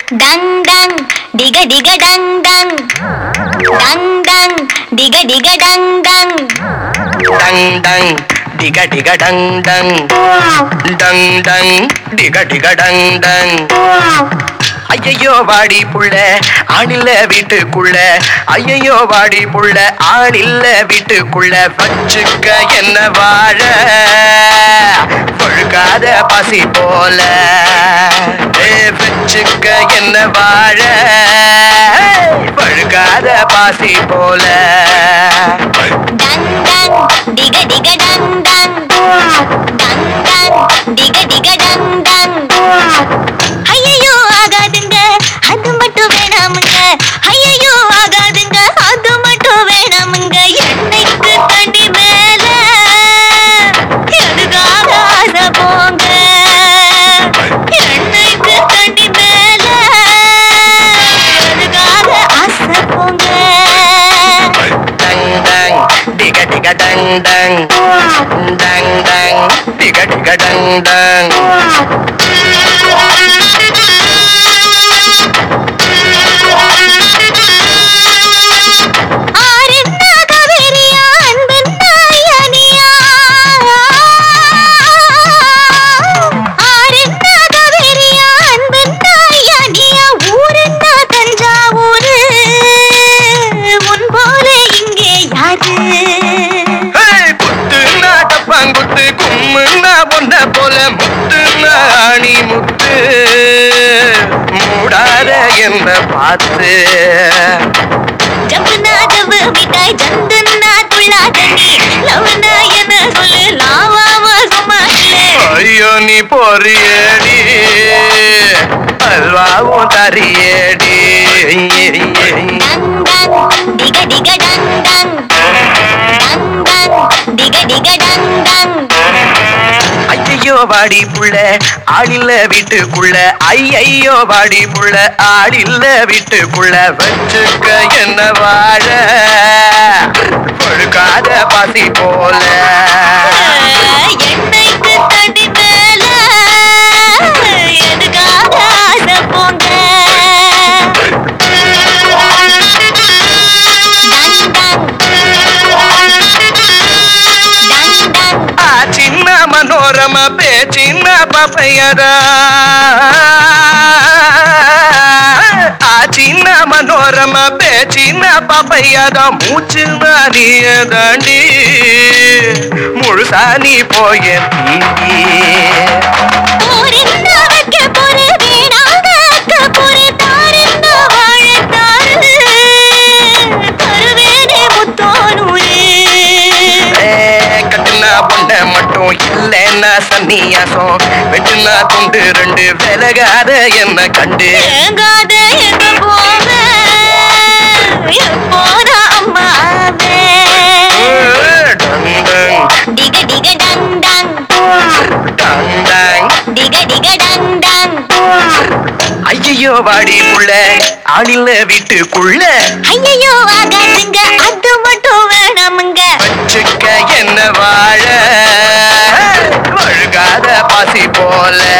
Tongue டங் டிக டிக டங் டங் டங் டங் டிக டிக டங் டங் டங் டங் டிக டிக டங் டங் டங் டங் டிக டிக டங் டங் ஐயையோ வாடி புள்ள ஆணில்ல வீட்டுக்குள்ள ஐயையோ வாடி புள்ள ஆணில்ல வீட்டுக்குள்ள வச்சுக்க என்ன வாழ பழுக்காத பசி போல ஏ வச்சுக்க என்ன வாழ பழுக்காத பாசி போல டங் டங் டிக டிக டங் டங் டங் டங் டிக டிக டங் டங் ஐயையோ ஆகாதுங்க அது மட்டும் வேணாமுங்க ஐயையோ ஆகாதுங்க அது மட்டும் வேணாமுங்க எண்ணெய்க்கு தண்ணி மேல எதுக்காக ஆசை போங்க எண்ணெய்க்கு தண்ணி மேல எதுக்காக ஆசை போங்க டங் டங் டிக டிக டங் டங் டங் டங் டிக டிக டங் டங் ஆரென்னா காவேரியா, அன்பென்னா ஐயானியா. ஆரென்னா காவேரியா, அன்பென்னா ஐயானியா. ஊரென்னா தஞ்சாவூரு. உன் போல இங்கே யாரு ஹேய், குத்துனா டப்பாங்குத்து கும்முன்னா பொண்ண போல முத்துனா ஆணி முத்து மூடாத என்ன பார்த்து ஜம்புனா ஜவ்வு மிட்டாய் ஜந்துன்னா துள்ளாதண்ணி லவ்னா என்ன சொல்லு லாவாவா சும்மா இல்லை ஐயோ நீ பொறியடி அல்வாவும் தரியடி டங் டங் டிக டிக டங் டங் டங் டங் டிக டிக டங் டங் ஐயையோ வாடி புள்ள ஆடில்ல வீட்டுக்குள்ள ஐயையோ வாடி புள்ள ஆடில்ல வீட்டுக்குள்ள வச்சுக்க என்ன வாழ பழுக்காத பாசி போல எண்ணெய்க்கு தண்ணி மேல எதுக்காக ஆசை போங்க டங் டங் டங் டங் ஆ சின்ன மனோரம பே சின்ன பப்பையதா ஆ சின்ன மனோரம பே சின்ன பப்பையதா மூச்சு நானிய தாண்டி முழுசா நீ போய தீண்டி போரின்னா வைக்க போரு வீணாக அக்க போரு தாரின்னா வாழத்தாரு தருவேனே முத்தோனூரு ஏ, கட்டுனா பொண்ண மட்டும் இல்லைன்னா சன்னியாசம் வெட்டுனா துண்டு ரெண்டு விலகாத என்ன கண்டு ஏங்காத எங்க போவ எப்போதா அம்மாவே டங் டங் டிக டிக டங் டங் டங் டங் டிக டிக டங் டங் ஐயையோ வாடி புள்ள ஆளில்ல வீட்டுக்குள்ள ஐயையோ ஆகாதுங்க அது மட்டும் வேணாமுங்க வச்சுக்க என்ன வாழ வழுகாத பாசி போல